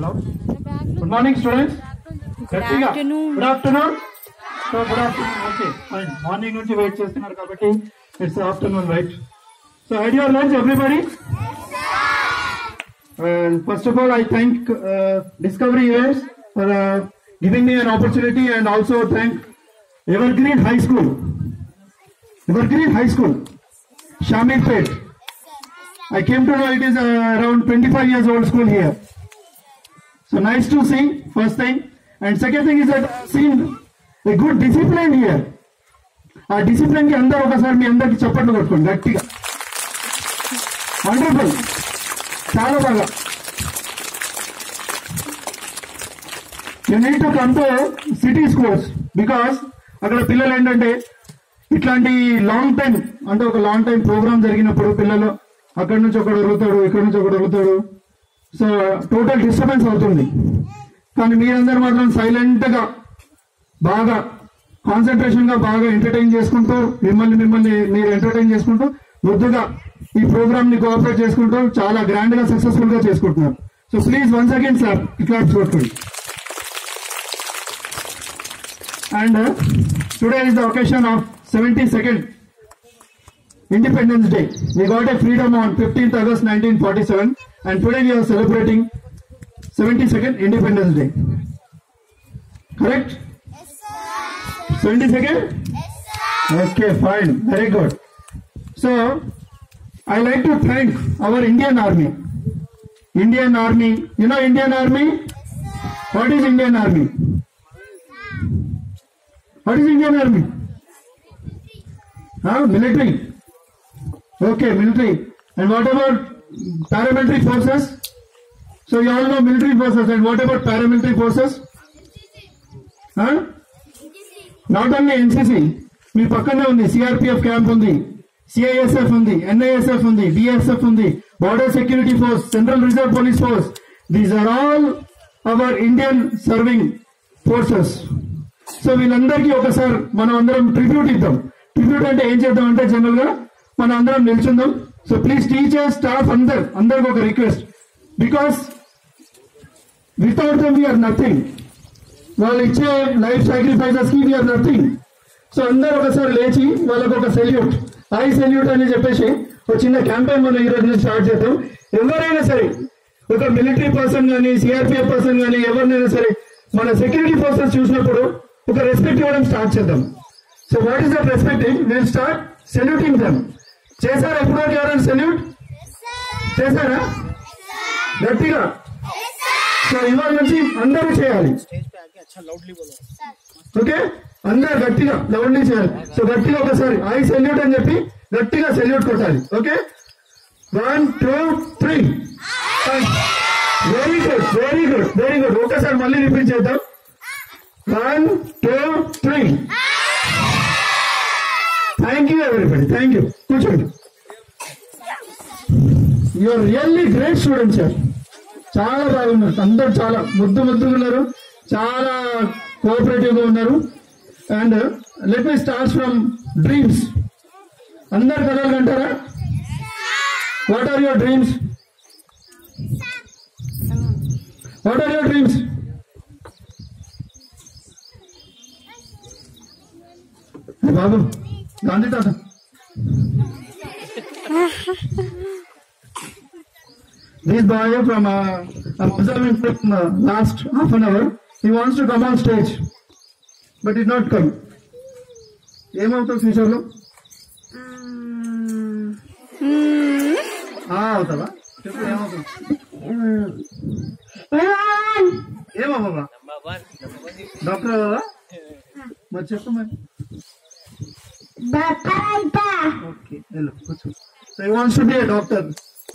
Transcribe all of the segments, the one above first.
Good morning students గట్టిగా afternoon. Good afternoon so good afternoon okay fine morning నుంచి wait చేస్తున్నారు కాబట్టి it's afternoon right so had your lunch everybody And first of all, I thank uh, Discovery Years for uh, giving me an opportunity and also thank Evergreen High School. Evergreen High School, Shamil Pet. I came to know it is uh, around 25 years old school here. So nice to see, first thing. And second thing is that I've seen a good discipline here. ఆ discipline కి అందరూ ఒకసారి మీ అందరికి చప్పట్లు కొట్టుకోండి గట్టిగా wonderful చాలా బాగా you need to come to city schools because అక్కడ పిల్లలు ఏంటంటే ఇట్లాంటి లాంగ్ టైం అంటే ఒక లాంగ్ టైం ప్రోగ్రామ్ జరిగినప్పుడు పిల్లలు అక్కడి నుంచి ఒకడు అడుగుతాడు ఇక్కడి నుంచి ఒకడు అడుగుతాడు సో టోటల్ డిస్టర్బెన్స్ అవుతుంది కానీ మీరందరూ మాత్రం సైలెంట్ గా బాగా కాన్సన్ట్రేషన్ గా బాగా ఎంటర్టైన్ చేసుకుంటూ మిమ్మల్ని మిమ్మల్ని మీరు ఎంటర్టైన్ చేసుకుంటూ ముద్దుగా ఈ ప్రోగ్రామ్ ని కోఆపరేట్ చేసుకుంటూ చాలా గ్రాండ్ గా సక్సెస్ఫుల్ గా చేసుకుంటున్నారు so please once again sir claps కొట్టుకోండి and today is the occasion of seventy second Independence Day. We got a freedom on 15th August 1947 and today we are celebrating 72nd Independence Day. Correct? 72nd? Okay, fine. Very good. So, I like to thank our Indian Army. Indian Army. You know Indian Army? What is Indian Army? What is Indian Army? Huh? Military. Okay, military. And what about paramilitary forces? So you all know military forces. And what about paramilitary forces? Huh? Not only NCC మీ పక్కనే ఉంది CRPF camp ఉంది CISF ఉంది ఎన్ఐఎస్ఎఫ్ ఉంది DSF ఉంది border security force central reserve police force these are all our Indian serving forces so వీళ్ళందరికీ ఒకసారి మనం అందరం ట్రిబ్యూట్ ఇద్దాం ట్రిబ్యూట్ అంటే ఏం చేద్దాం అంటే జనరల్ గా మనం అందరం నిల్చుందాం సో ప్లీజ్ టీచర్స్ స్టాఫ్ అందరు అందరికి ఒక request because without them we're nothing వాళ్ళు ఇచ్చే లైఫ్ సాక్రిఫైసెస్ కి వీఆర్ నథింగ్ సో అందరు ఒకసారి లేచి వాళ్ళకు ఒక సెల్యూట్ ఐ సెల్యూట్ అని చెప్పేసి ఒక చిన్న క్యాంపెయిన్ మనం ఈ రోజు నుంచి స్టార్ట్ చేద్దాం ఎవరైనా సరే ఒక మిలిటరీ పర్సన్ కానీ సిఆర్పిఎఫ్ పర్సన్ కానీ ఎవరినైనా సరే మన సెక్యూరిటీ ఫోర్సెస్ చూసినప్పుడు ఒక రెస్పెక్ట్ ఇవ్వడం స్టార్ట్ చేద్దాం so what is that respecting will start saluting them చేశారా ఎప్పుడో ఎవరైనా సెల్యూట్ చేశారా గట్టిగా సో ఇవాళ నుంచి అందరూ చేయాలి ఓకే అందరు గట్టిగా లౌడ్లీ చేయాలి సో గట్టిగా ఒకసారి ఐ సెల్యూట్ అని చెప్పి గట్టిగా సెల్యూట్ కొట్టాలి okay one two three very good very good very good ఒకసారి మళ్ళీ రిపీట్ చేద్దాం one two three thank you everybody thank you కూర్చోండి you're really great student sir చాలా బాగున్నారు అందరు చాలా ముద్దు ముద్దుగా ఉన్నారు చాలా కోఆపరేటివ్ గా ఉన్నారు and let me start from dreams అందరు కలలు అంటారా what are your dreams what are your dreams బాబు గాంధీ తాత This boy from uh, I'm observing from uh, last half an hour. He wants to come on stage, but did not come. ఏమవుతావు future లో ఆ, అవుతావా చెప్పు ఏమవుతావు ఏమవ్వవా doctor అవ్వవా మరి చెప్పు మరి ఓకే వెళ్ళు కూర్చో so he wants to be a doctor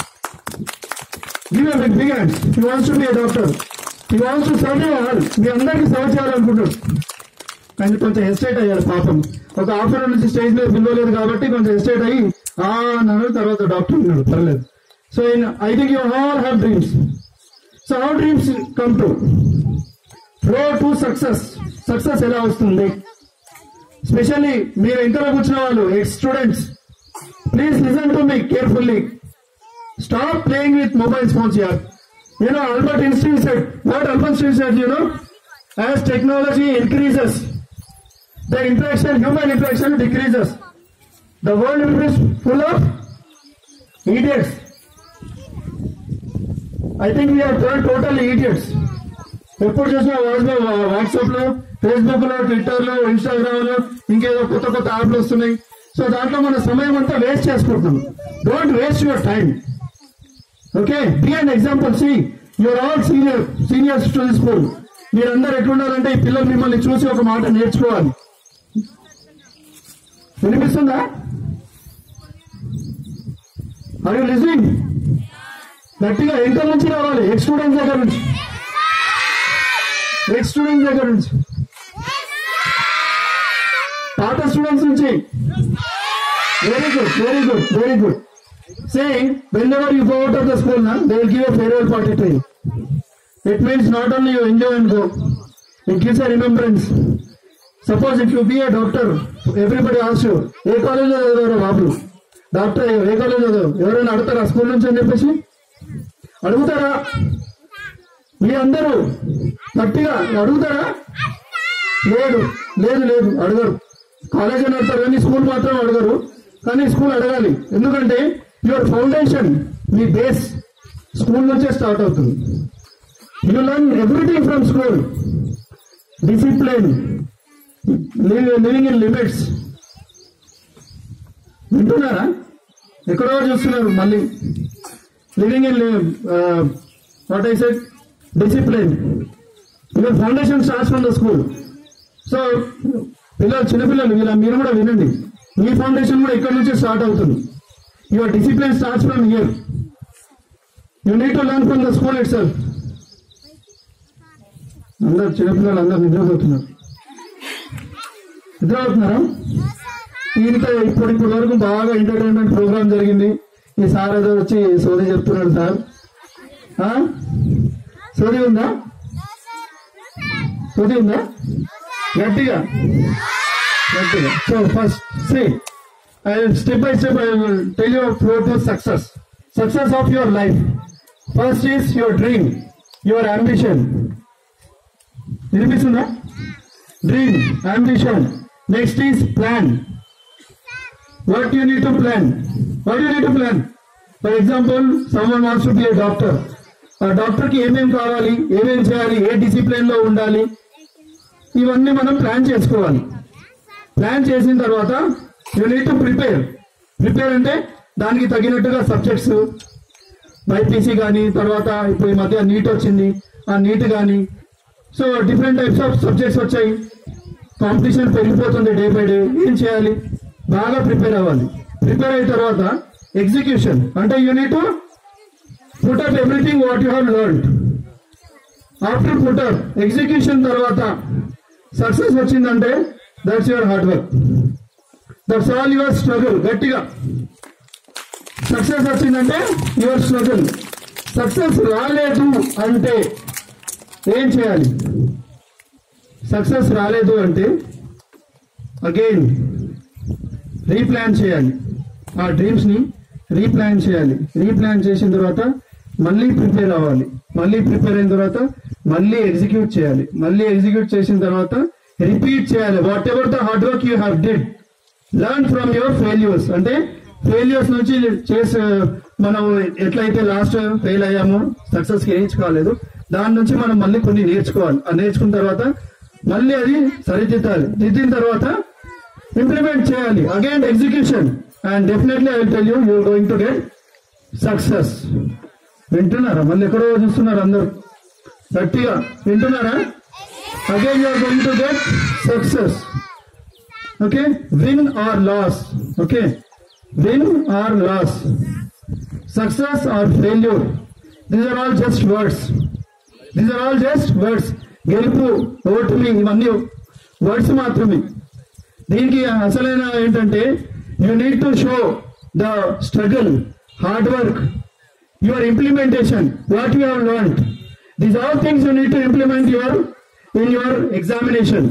Give him a big hand. He wants to be a doctor. He wants to serve you all. మీ అందరికీ సర్వ్ చేయాలనుకుంటాడు కానీ కొంచెం హెస్టేట్ అయ్యాడు పాపం ఒక హాఫ్ అన్ నుంచి స్టేజ్ మీద పిలవలేదు కాబట్టి కొంచెం హెస్టేట్ అయ్యి ఆ అన్నాడు తర్వాత డాక్టర్ ఉన్నాడు పర్లేదు so I think you all have dreams so how dreams come to flow to success success ఎలా వస్తుంది స్పెషల్లీ మీరు వెంకలో కూర్చున్న వాళ్ళు ex students please listen to me carefully stop playing with mobile phones యార్ You know, Albert Einstein said, what Albert Einstein said, you know, as technology increases, the interaction, human interaction decreases. The world will be full of idiots. I think we are turned totally idiots. ఎప్పుడు చూసినా WhatsApp WhatsApp లో Facebook లో Twitter లో Instagram లో ఇంకేదో కొత్త కొత్త యాప్లు వస్తున్నాయి సో దాంట్లో మన సమయం అంతా వేస్ట్ చేసుకుంటున్నాం don't waste your time okay be and example see your all senior seniors to the school మీరందరూ ఎట్లుండాలంటే ఈ పిల్లలు మిమ్మల్ని చూసి ఒక మాట నేర్చుకోవాలి వినిపిస్తుందా అవి లిజనింగ్ గట్టిగా ఇంటర్ నుంచి రావాలి ఎక్స్ స్టూడెంట్స్ దగ్గర నుంచి ఎక్స్ స్టూడెంట్స్ దగ్గర నుంచి పాత స్టూడెంట్స్ నుంచి very good very good very good saying whenever you go out of the school నా they will give a farewell party to you it means not only you enjoy and go it gives a remembrance suppose if you be a doctor everybody also you a కాలేజ్లో చదివారు బాబు doctor ఏ college చదివారు ఎవరైనా అడుగుతారా school నుంచి అని చెప్పేసి అడుగుతారా మీ అందరూ గట్టిగా అడుగుతారా లేదు లేదు లేదు అడగరు కాలేజ్ అని అడతారు కానీ స్కూల్ మాత్రం అడగరు కానీ స్కూల్ అడగాలి ఎందుకంటే యువర్ ఫౌండేషన్ మీ బేస్ స్కూల్ నుంచే స్టార్ట్ అవుతుంది you learn everything from school discipline living in limits వింటున్నారా ఎక్కడో చూస్తున్నారు మళ్ళీ living in what I said discipline your foundation starts from the school so పిల్లలు చిన్నపిల్లలు ఇలా మీరు కూడా వినండి మీ ఫౌండేషన్ కూడా ఇక్కడ నుంచే స్టార్ట్ అవుతుంది your discipline starts from here you need to learn from the school itself అందరు చిన్నపిల్లలు అందరు నిద్రపోతున్నారు నిద్రపోతున్నారా ఈయనతో ఇప్పుడు ఇప్పటి వరకు బాగా ఎంటర్టైన్మెంట్ ప్రోగ్రామ్ జరిగింది ఈ సార్ ఏదో వచ్చి సోది చెప్తున్నాడు సార్ ఆ? సోది ఉందా సోది ఉందా గట్టిగా గట్టిగా so first see I step by step I will tell your flow to success success of your life first is your dream your ambition వినిపిస్తుందా dream ambition next is plan what you need to plan what you need to plan for example someone wants to be a doctor ఆ doctor కి ఏమేం కావాలి ఏమేం చేయాలి ఏ discipline లో ఉండాలి ఇవన్నీ మనం ప్లాన్ చేసుకోవాలి ప్లాన్ చేసిన తర్వాత you need to prepare prepare అంటే దానికి తగినట్టుగా సబ్జెక్ట్స్ బైపీసీ కానీ తర్వాత ఇప్పుడు ఈ మధ్య నీట్ వచ్చింది ఆ నీట్ కానీ so different types of subjects వచ్చాయి కాంపిటీషన్ పెరిగిపోతుంది డే బై డే ఏం చేయాలి బాగా ప్రిపేర్ అవ్వాలి ప్రిపేర్ అయిన తర్వాత ఎగ్జిక్యూషన్ అంటే you need put up everything what you have learn after put up execution తర్వాత సక్సెస్ వచ్చిందంటే that's your hard work that's all your struggle గట్టిగా సక్సెస్ వచ్చిందంటే యువర్ స్ట్రగుల్ సక్సెస్ రాలేదు అంటే ఏం చేయాలి సక్సెస్ రాలేదు అంటే అగైన్ రీప్లాన్ చేయాలి ఆ డ్రీమ్స్ ని రీప్లాన్ చేయాలి రీప్లాన్ చేసిన తర్వాత మళ్ళీ ప్రిపేర్ అవ్వాలి మళ్ళీ ప్రిపేర్ అయిన తర్వాత మళ్ళీ ఎగ్జిక్యూట్ చేయాలి మళ్ళీ ఎగ్జిక్యూట్ చేసిన తర్వాత రిపీట్ చేయాలి whatever the hard work you have did learn from your failures అంటే ఫెయిల్యూర్స్ నుంచి చేసే మనం ఎట్లయితే లాస్ట్ ఫెయిల్ అయ్యామో సక్సెస్ కి రీచ్ కాలేదు దాని నుంచి మనం మళ్ళీ కొన్ని నేర్చుకోవాలి ఆ నేర్చుకున్న తర్వాత మళ్ళీ అది సరిదిద్దాలి దిద్దిన తర్వాత ఇంప్లిమెంట్ చేయాలి again execution and definitely I will tell you you going to get success వింటున్నారా మళ్ళీ ఎక్కడో చూస్తున్నారు అందరు గట్టిగా వింటున్నారా again you're going to get success okay win or loss okay win or loss success or failure these are all just words these are all just words గెలుపు ఓటమి ఇవన్నీ వర్డ్స్ మాత్రమే దీనికి అసలైన ఏంటంటే you need to show the struggle hard work your implementation what you have learn these all things you need to implement your in your examination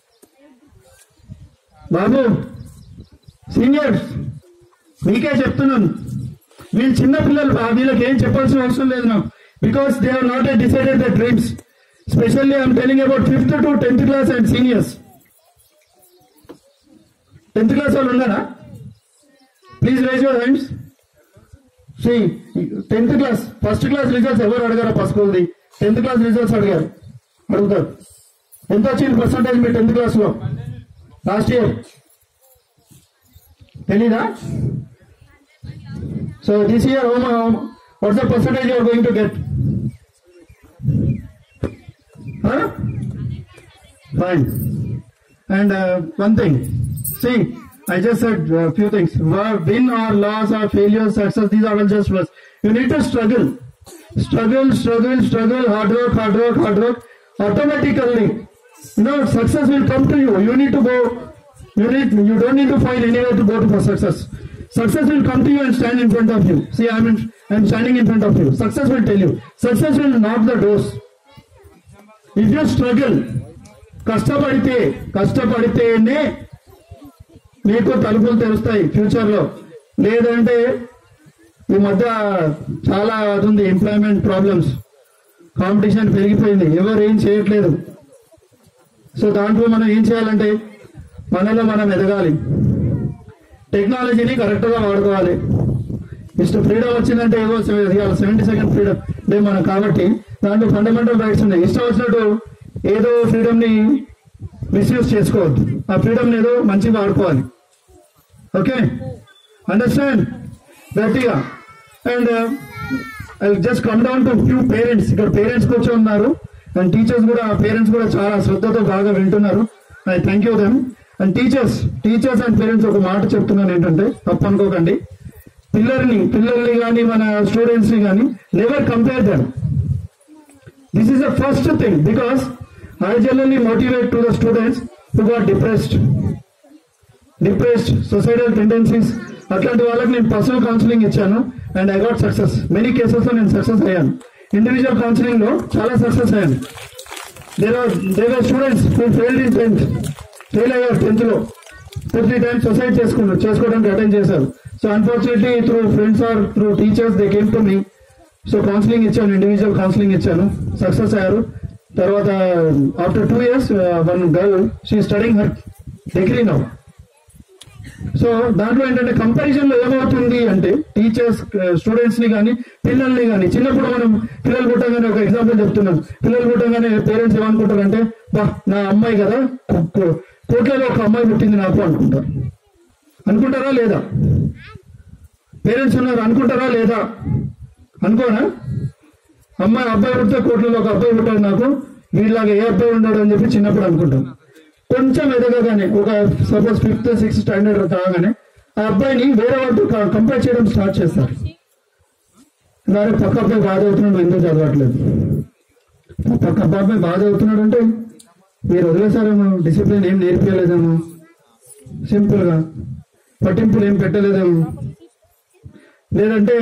బాబు seniors మీకే చెప్తున్నాను వీళ్ళు చిన్న పిల్లలు బా- వీళ్ళకి ఏం చెప్పాల్సిన అవసరం లేదు నాకు because they have not yet decided their dreams. Especially I am telling about 5th to 10th class and seniors. 10th class వాళ్ళు ఉన్నారా please raise your hands see tenth class first class results ఎవరు అడగారా పసుకోల్ది tenth class results అడిగారు అడుగుతారు ఎంత వచ్చింది percentage మీ టెన్త్ క్లాస్ లో లాస్ట్ ఇయర్ తెలీదా so this year home what's the percentage you're going to get fine and one thing see I just said a few things. Win or loss or failure, success, these are all just words. You need to struggle. Struggle, struggle, struggle, hard work, hard work, hard work. Automatically, you know, success will come to you. You need to go, you need, you don't need to find anywhere to go to for success. Success will come to you and stand in front of you. See, I'm, in, I'm standing in front of you. Success will tell you. Success will knock the doors. If you struggle, కష్టపడితే కష్టపడితేనే మీకు తలుపులు తెరుస్తాయి future లో లేదంటే ఈ మధ్య చాలా అవుతుంది ఎంప్లాయ్మెంట్ ప్రాబ్లమ్స్ కాంపిటీషన్ పెరిగిపోయింది ఎవరు ఏం చేయట్లేదు సో దాంట్లో మనం ఏం చేయాలంటే మనలో మనం ఎదగాలి టెక్నాలజీని కరెక్ట్ గా వాడుకోవాలి ఇష్టం ఫ్రీడమ్ వచ్చిందంటే ఏవో సెవెంటీ సెకండ్ ఫ్రీడమ్ డే మనం కాబట్టి దాంట్లో ఫండమెంటల్ రైట్స్ ఉన్నాయి ఇష్టం వచ్చినట్టు ఏదో ఫ్రీడమ్ ని మిస్యూజ్ చేసుకోవద్దు ఆ ఫ్రీడమ్ ఏదో మంచిగా వాడుకోవాలి ఓకే అండర్స్టాండ్ గట్టిగా and I just come down to few parents ఇక్కడ పేరెంట్స్ కూర్చొని ఉన్నారు అండ్ టీచర్స్ కూడా పేరెంట్స్ కూడా చాలా శ్రద్ధతో బాగా వింటున్నారు I thank you them and teachers teachers and parents ఒక మాట చెప్తున్నాను ఏంటంటే తప్పు అనుకోకండి పిల్లల్ని పిల్లల్ని కానీ మన స్టూడెంట్స్ ని కానీ never compare them this is the first thing because I generally motivate to the students who got depressed depressed suicidal tendencies అట్లాంటి వాళ్ళకి నేను పర్సనల్ కౌన్సిలింగ్ ఇచ్చాను and I got success many cases లో నేను సక్సెస్ అయ్యాను individual counselling లో చాలా success అయ్యాను there are there are students who failed in tenth fail అయ్యారు టెన్త్ లో టూ త్రీ టైమ్స్ సొసైడ్ చేసుకున్నారు చేసుకోవడానికి అటెండ్ చేశారు so unfortunately through friends or through teachers they came to me so counselling ఇచ్చాను individual counselling ఇచ్చాను success అయ్యారు తర్వాత after two years one girl she studying her degree now so దాంట్లో ఏంటంటే comparison లో ఏమవుతుంది అంటే టీచర్స్ స్టూడెంట్స్ ని కానీ పిల్లల్ని కానీ చిన్నప్పుడు మనం పిల్లలు పుట్టగానే ఒక ఎగ్జాంపుల్ చెప్తున్నాను పిల్లలు పుట్టగానే పేరెంట్స్ ఏమనుకుంటారు అంటే బా నా అమ్మాయి కదా కో- కోట్లలో ఒక అమ్మాయి పుట్టింది నాకు అనుకుంటారు అనుకుంటారా లేదా పేరెంట్స్ ఉన్నారు అనుకుంటారా లేదా అనుకోనా అమ్మాయి అబ్బాయి పుడితే కోట్లలో ఒక అబ్బాయి పుట్టాడు నాకు వీళ్ళలాగా ఏ అబ్బాయి ఉన్నాడు అని చెప్పి చిన్నప్పుడు అనుకుంటాం కొంచెం ఎదగగానే ఒక సపోజ్ ఫిఫ్త్ సిక్స్త్ స్టాండర్డ్ కాగానే ఆ అబ్బాయిని వేరే వాళ్ళతో కంపేర్ చేయడం స్టార్ట్ చేస్తారు వారి పక్క అబ్బాయి బాధ అవుతున్నాడు నువ్వు ఎందుకు చదవట్లేదు పక్క అబ్బాయి బాధ అవుతున్నాడు అంటే మీరు వదిలేసారేమో డిసిప్లిన్ ఏం నేర్పించలేదేమో సింపుల్ గా పట్టింపులు ఏం పెట్టలేదేమో లేదంటే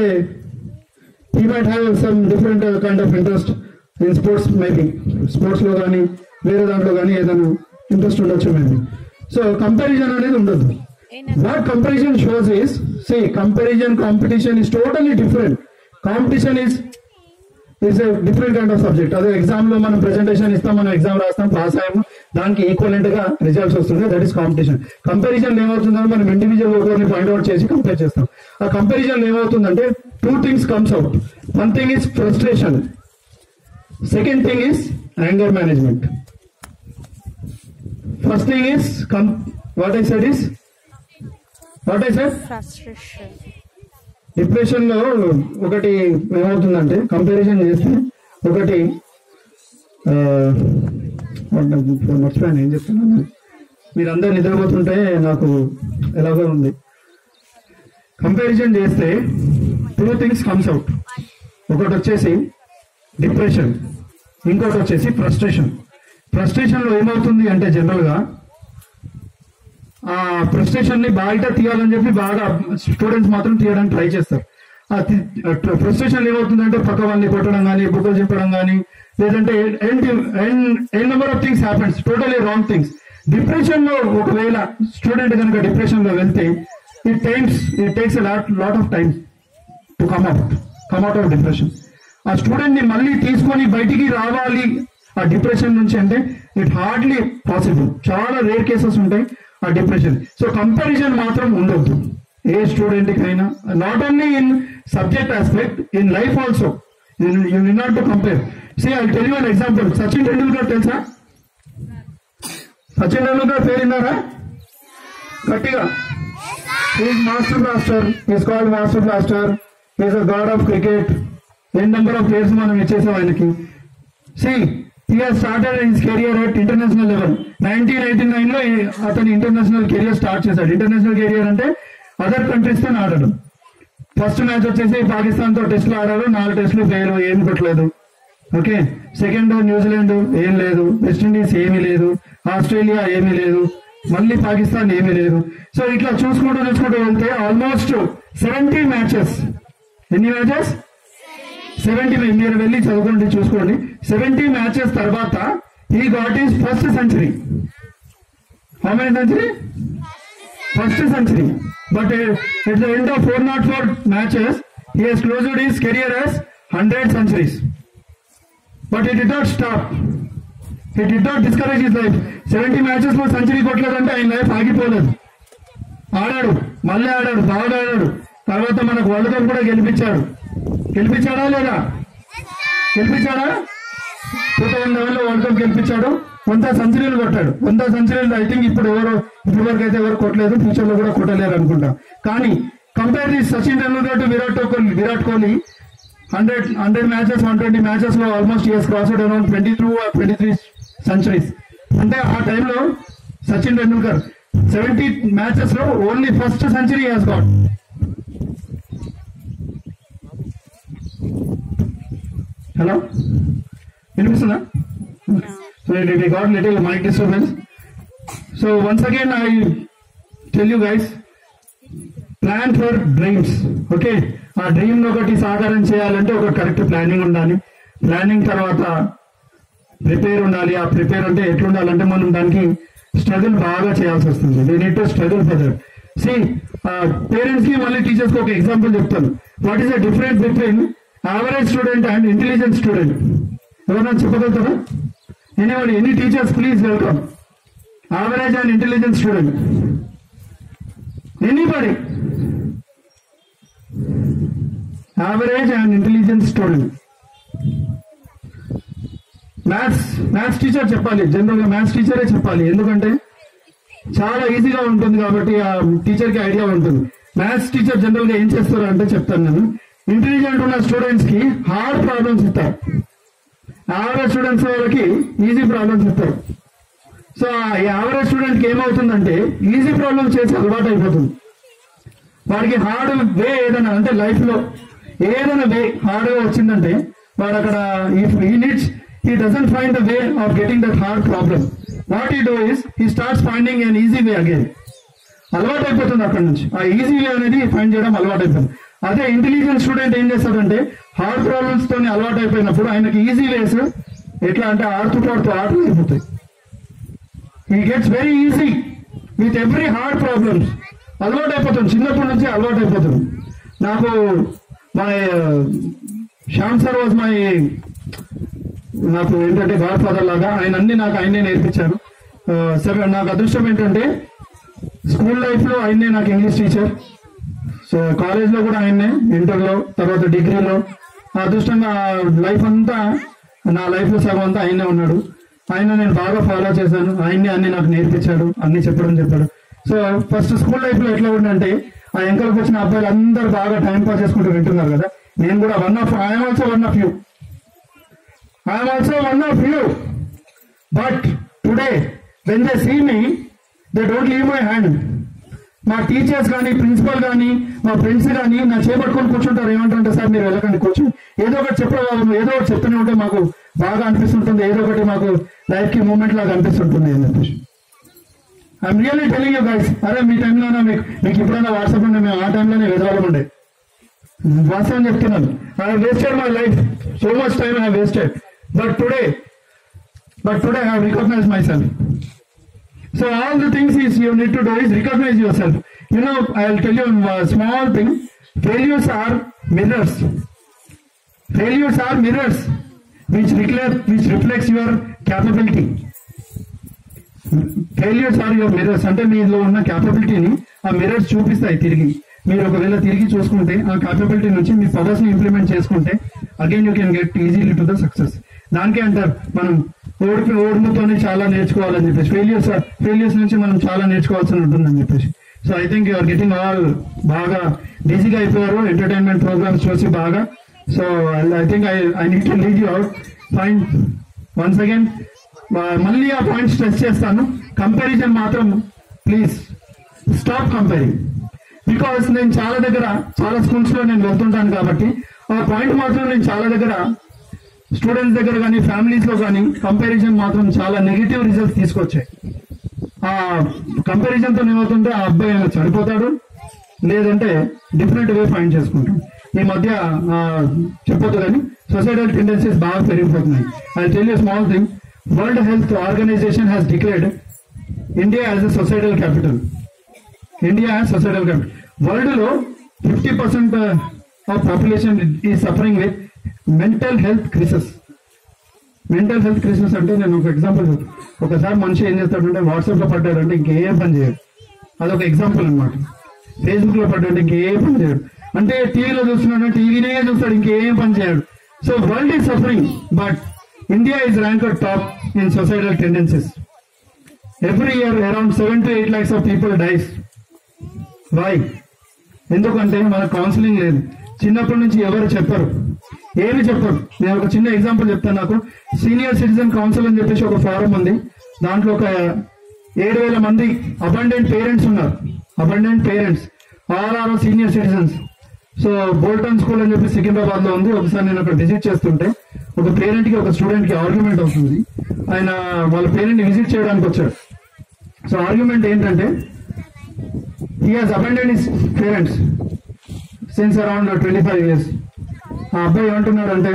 he might have some different uh, kind of interest in sports maybe sports లో కానీ వేరే దాంట్లో కానీ ఏదైనా ఇంట్రెస్ట్ ఉండొచ్చు మేబీ సో కంపారిజన్ అనేది ఉండదు what comparison shows is say comparison competition is totally different competition is is different kind of subject అదే ఎగ్జామ్ లో మనం ప్రెజెంటేషన్ ఇస్తాం మనం ఎగ్జామ్ రాస్తాం పాస్ అయ్యాము దానికి ఈక్వలెంట్ గా రిజల్ట్స్ వస్తుంది దట్ ఈస్ కాంపిటీషన్ కంపారిజన్ ఏమవుతుందని మనం ఇండివిజువల్ ఒకరిని ఫైండ్ అవుట్ చేసి కంపేర్ చేస్తాం ఆ కంపారిజన్ ఏమవుతుందంటే two things comes out one thing is frustration second thing is anger management first thing is come what I said is what I said frustration depression లో ఒకటి ఏమవుతుందంటే comparison చేస్తే ఒకటి ఆ, మర్చిపోయాను ఏం చెప్తున్నాను మీరందరూ నిద్రపోతుంటే నాకు ఎలాగో ఉంది కంపారిజన్ చేస్తే టూ థింగ్స్ కమ్స్ అవుట్ ఒకటి వచ్చేసి డిప్రెషన్ ఇంకోటి వచ్చేసి ఫ్రస్ట్రేషన్ ఫ్రస్ట్రేషన్ లో ఏమవుతుంది అంటే జనరల్ గా ఆ ఫ్రస్ట్రేషన్ ని బయట తీయాలని చెప్పి బాగా స్టూడెంట్స్ మాత్రం తీయడానికి ట్రై చేస్తారు ఆ ఫ్రస్ట్రేషన్ ఏమవుతుందంటే పక్క వాళ్ళని కొట్టడం కానీ బుక్కలు చింపడం కానీ లేదంటే n number of things happens totally wrong things depression లో ఒకవేళ స్టూడెంట్ కనుక డిప్రెషన్ లో వెళ్తే it times it takes lot lot of time to come out come out of depression ఆ స్టూడెంట్ ని మళ్ళీ తీసుకొని బయటికి రావాలి ఆ డిప్రెషన్ నుంచి అంటే ఇట్ హార్డ్లీ పాసిబుల్ చాలా రేర్ కేసెస్ ఉంటాయి ఆ డిప్రెషన్ సో కంపారిజన్ మాత్రం ఉండొద్దు ఏ స్టూడెంట్ కైనా not only in subject aspect in life also you need not to compare see I tell you an example Sachin Tendulkar తెలుసా సచిన్ టెండూల్కర్ పేరు విన్నారా గట్టిగా is master blaster is called master blaster is a god of cricket n number of players మనం ఇచ్చేసాం ఆయనకి see he has started his career at international level nineteen eighty nine లో ఈ- అతను ఇంటర్నేషనల్ కెరియర్ స్టార్ట్ చేశాడు international career అంటే other countries తో ఆడడం ఫస్ట్ మ్యాచ్ వచ్చేసి పాకిస్తాన్ తో టెస్ట్లు ఆడారు నాలుగు టెస్టులు ఫెయిల్ ఏం కొట్టలేదు ఓకే సెకండ్ న్యూజిలాండ్ ఏం లేదు వెస్టిండీస్ ఏమీ లేదు ఆస్ట్రేలియా ఏమీ లేదు మళ్ళీ పాకిస్తాన్ ఏమీ లేదు సో ఇట్లా చూసుకుంటూ చూసుకుంటూ వెళ్తే ఆల్మోస్ట్ సెవెంటీ మ్యాచెస్ ఎన్ని మ్యాచెస్ సెవెంటీ మీరు వెళ్ళి చదువుకోండి చూసుకోండి సెవెంటీ మ్యాచెస్ తర్వాత he got his first century how many century first century but at the end of four not four matches he has closed his career as hundred centuries but it did not stop it did not discourage his life seventy matches లో century కొట్టలేదంటే ఆయన లైఫ్ ఆగిపోలేదు ఆడాడు మళ్ళీ ఆడాడు బాగా ఆడాడు తర్వాత మనకు వరల్డ్ కప్ కూడా గెలిపించాడు గెలిపించాడా లేదా గెలిపించాడా టూ థౌసండ్ లెవెన్ లో వరల్డ్ కప్ గెలిపించాడు వంద సెంచరీలు కొట్టాడు వంద సెంచరీలు ఐ థింక్ ఇప్పుడు ఎవరు ఇప్పుడు వరకు అయితే ఎవరు కొట్టలేదు ఫ్యూచర్ లో కూడా కొట్టలేరు అనుకుంటా కానీ compare the Sachin Tendulkar to Virat Kohli Virat Kohli hundred hundred matches one twenty matches లో almost years crossed around twenty two twenty three centuries అంటే ఆ టైంలో సచిన్ టెండూల్కర్ సెవెంటీ మ్యాచెస్ లో only first century has got hello వినిపిస్తుందా so we got little mike disturbance so once again I tell you guys plan for dreams okay ఆ dream ఒకటి సాకారం చేయాలంటే ఒక కరెక్ట్ ప్లానింగ్ ఉండాలి ప్లానింగ్ తర్వాత ప్రిపేర్ ఉండాలి ఆ ప్రిపేర్ అంటే ఎట్లుండాలంటే మనం దానికి స్ట్రగుల్ బాగా చేయాల్సి వస్తుంది we need to struggle for that సి పేరెంట్స్ కి మళ్ళీ టీచర్స్ కి ఒక ఎగ్జాంపుల్ చెప్తాను what is the difference between average student and intelligent student ఎవరైనా చెప్పగలుగుతారా anyone any teachers please welcome average and intelligent student anybody average and intelligent student maths maths teacher చెప్పాలి general గా maths టీచరే చెప్పాలి ఎందుకంటే చాలా ఈజీగా ఉంటుంది కాబట్టి ఆ టీచర్ కి ఐడియా ఉంటుంది మ్యాథ్స్ టీచర్ జనరల్ గా ఏం చేస్తారు అంటే చెప్తాను నేను ఇంటెలిజెంట్ ఉన్న స్టూడెంట్స్ కి హార్డ్ ప్రాబ్లమ్స్ ఇస్తారు యావరేజ్ స్టూడెంట్స్ వాళ్ళకి ఈజీ ప్రాబ్లమ్స్ ఇస్తారు సో ఆ యావరేజ్ స్టూడెంట్ కి ఏమవుతుందంటే ఈజీ ప్రాబ్లమ్స్ చేసి అలవాటు అయిపోతుంది వాడికి హార్డ్ వే ఏదైనా అంటే లైఫ్ లో ఏదైనా వే హార్డ్ గా వచ్చిందంటే వాడు అక్కడ if he needs he doesn't find the way of getting that hard problem what he do is he starts finding an easy way again అలవాటు అయిపోతుంది అక్కడ నుంచి ఆ ఈజీ వే అనేది ఫైండ్ చేయడం అలవాటు అయిపోతుంది అదే ఇంటెలిజెంట్ స్టూడెంట్ ఏం చేస్తాడంటే హార్డ్ ప్రాబ్లమ్స్ తోని అలవాటు అయిపోయినప్పుడు ఆయనకి ఈజీ వేస్ ఎట్లా అంటే ఆడుతూ పాడుతూ ఆటలు అయిపోతాయి he gets very easy with every hard problems అలవాటు అయిపోతుంది చిన్నప్పటి నుంచి అలవాటు అయిపోతుంది నాకు my Shyam sir was my నాకు ఏంటంటే గాడ్ ఫాదర్ లాగా ఆయన అన్ని నాకు ఆయనే నేర్పించారు ఆ, సరే నాకు అదృష్టం ఏంటంటే స్కూల్ లైఫ్ లో ఆయనే నాకు ఇంగ్లీష్ టీచర్ సో కాలేజ్ లో కూడా ఆయన్నే ఇంటర్ లో తర్వాత డిగ్రీలో అదృష్టంగా లైఫ్ అంతా నా లైఫ్ లో సగం అంతా ఆయనే ఉన్నాడు ఆయన నేను బాగా ఫాలో చేశాను ఆయన్ని అన్ని నాకు నేర్పించాడు అన్ని చెప్పడం చెప్పాడు సో ఫస్ట్ స్కూల్ లైఫ్ లో ఎట్లా ఉందంటే ఆ ఎంకలకు వచ్చిన అబ్బాయిలు అందరూ బాగా టైం పాస్ చేసుకుంటూ వింటున్నారు కదా నేను కూడా one of I'm also one of you I'm also one of you but today when they see me they don't leave my hand మా టీచర్స్ కానీ ప్రిన్సిపల్ కానీ మా ఫ్రెండ్స్ కానీ నా చేపట్టుకొని కూర్చుంటారు ఏమంటుంటే సార్ మీరు వెళ్ళకండి కూర్చొని ఏదో ఒకటి చెప్పగలము ఏదో ఒకటి చెప్తూనే ఉంటే మాకు బాగా అనిపిస్తుంటుంది ఏదో ఒకటి మాకు లైఫ్ కి మూమెంట్ లాగా అనిపిస్తుంటుంది అని చెప్పేసి I'm really telling you guys అరే మీ టైంలోనే మీకు మీకు ఎప్పుడైనా వాట్సాప్ ఉండే మేము ఆ టైంలోనే వెదవాలం ఉండే వాస్తవం చెప్తున్నాను I wasted my life so much time I wasted but today but today I recognise my self So all the things is you need to do is recognize yourself. You know, I'll tell you a small thing. Failures are mirrors. Failures are mirrors which reflect which reflects your capability failures are your mirrors అంటే మీలో ఉన్న క్యాపబిలిటీని ఆ mirrors చూపిస్తాయి తిరిగి మీరు ఒకవేళ తిరిగి చూసుకుంటే ఆ క్యాపబిలిటీ నుంచి మీ పవర్స్ ని ఇంప్లిమెంట్ చేసుకుంటే again you can get easily to the success దానికే అంటారు మనం ఓడిపి ఓడిముతోనే చాలా నేర్చుకోవాలని చెప్పేసి ఫెయిల్యూర్స్ ఫెయిల్యూర్స్ నుంచి మనం చాలా నేర్చుకోవాల్సి ఉంటుందని చెప్పేసి so I think you're getting all బాగా బిజీగా అయిపోయారు ఎంటర్టైన్మెంట్ ప్రోగ్రామ్స్ చూసి బాగా so I think I I need to lead you out fine once again మళ్ళీ ఆ పాయింట్ స్ట్రెస్ చేస్తాను కంపారిజన్ మాత్రం ప్లీజ్ స్టాప్ కంపేరింగ్ బికాస్ నేను చాలా దగ్గర చాలా స్కూల్స్ లో నేను వెళ్తుంటాను కాబట్టి ఆ పాయింట్ మాత్రం నేను చాలా దగ్గర స్టూడెంట్స్ దగ్గర కానీ ఫ్యామిలీస్ లో కానీ కంపారిజన్ మాత్రం చాలా నెగిటివ్ రిజల్ట్స్ తీసుకొచ్చాయి ఆ కంపారిజన్ తో ఏమవుతుంటే ఆ అబ్బాయి ఏమో చనిపోతాడు లేదంటే డిఫరెంట్ వే ఫైండ్ చేసుకుంటాడు ఈ మధ్య ఆ, చెప్పొద్దు కానీ సొసైటల్ టెండెన్సీస్ బాగా పెరిగిపోతున్నాయి I tell you small thing world health organisation has declared India as a suicidal capital India suicidal capital world లో fifty percent of population is suffering with mental health crises mental health crises అంటే నేను ఒక example చెప్తాను ఒకసారి మనిషి ఏం చేస్తాడంటే WhatsApp లో పడ్డాడంటే ఇంకేం పని చేయడు అదొక ఎగ్జాంపుల్ అనమాట ఫేస్బుక్ లో పడ్డాడు ఇంకేం పని చేయడు అంటే టీవీలో చూస్తున్నాడు టీవీనే చూస్తాడు ఇంకేం పని చేయడు so world is suffering but India is rank top in suicidal tendencies every year around seven to eight lakhs of people dies why ఎందుకంటే మన కౌన్సిలింగ్ లేదు చిన్నప్పటి నుంచి ఎవరు చెప్పరు ఏమి చెప్పరు నేను ఒక చిన్న ఎగ్జాంపుల్ చెప్తాను నాకు సీనియర్ సిటిజన్ కౌన్సిల్ అని చెప్పేసి ఒక ఫారం ఉంది దాంట్లో ఒక ఏడు వేల మంది అబండెంట్ పేరెంట్స్ ఉన్నారు abandoned parents all are senior citizens so Bolton school అని చెప్పి సికింద్రాబాద్ లో ఉంది ఒకసారి నేను అక్కడ విజిట్ చేస్తుంటే ఒక పేరెంట్ కి ఒక స్టూడెంట్ కి ఆర్గ్యుమెంట్ అవుతుంది ఆయన వాళ్ళ పేరెంట్ ని విజిట్ చేయడానికి వచ్చాడు సో ఆర్గ్యుమెంట్ ఏంటంటే he has abandoned his parents since around twenty five years ఆ అబ్బాయి ఏమంటున్నాడు అంటే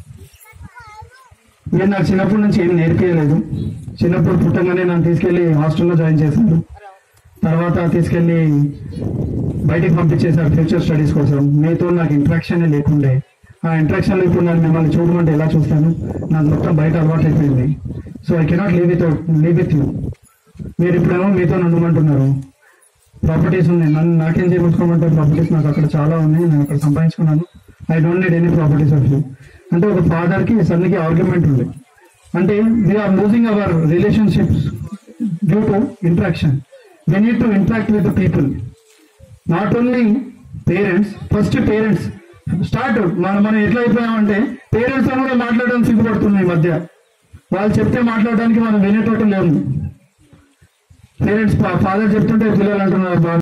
నేను నాకు చిన్నప్పటి నుంచి ఏం నేర్పించలేదు చిన్నప్పుడు పుట్టగానే నన్ను తీసుకెళ్లి హాస్టల్లో జాయిన్ చేశారు తర్వాత తీసుకెళ్లి బయటికి పంపించేశారు ఫ్యూచర్ స్టడీస్ కోసం మీతో నాకు ఇంట్రాక్షన్ లేకుండే ఆ ఇంట్రాక్షన్ ఇప్పుడు నేను మిమ్మల్ని చూడమంటే ఎలా చూస్తాను నాకు మొత్తం బయట అలవాటు అయిపోయింది so I cannot live with live with you మీరు ఇప్పుడేమో మీతో ఉండమంటున్నారు ప్రాపర్టీస్ ఉన్నాయి నన్ను నాకేం చేయించుకోమంటే ప్రాపర్టీస్ నాకు అక్కడ చాలా ఉన్నాయి నేను అక్కడ సంపాదించుకున్నాను I don't need any properties of you అంటే ఒక ఫాదర్ కి సన్ కి ఆర్గ్యుమెంట్ ఉంది అంటే we're losing our relationships due to interaction we need to interact with the people not only parents first parents start మనం మనం ఎట్లా అయిపోయామంటే పేరెంట్స్ తో కూడా మాట్లాడడం సిగ్గుపడుతుంది ఈ మధ్య వాళ్ళు చెప్తే మాట్లాడడానికి మనం వినేటట్టు లేము పేరెంట్స్ ఫాదర్ చెప్తుంటే పిల్లలు అంటున్నారు "బా,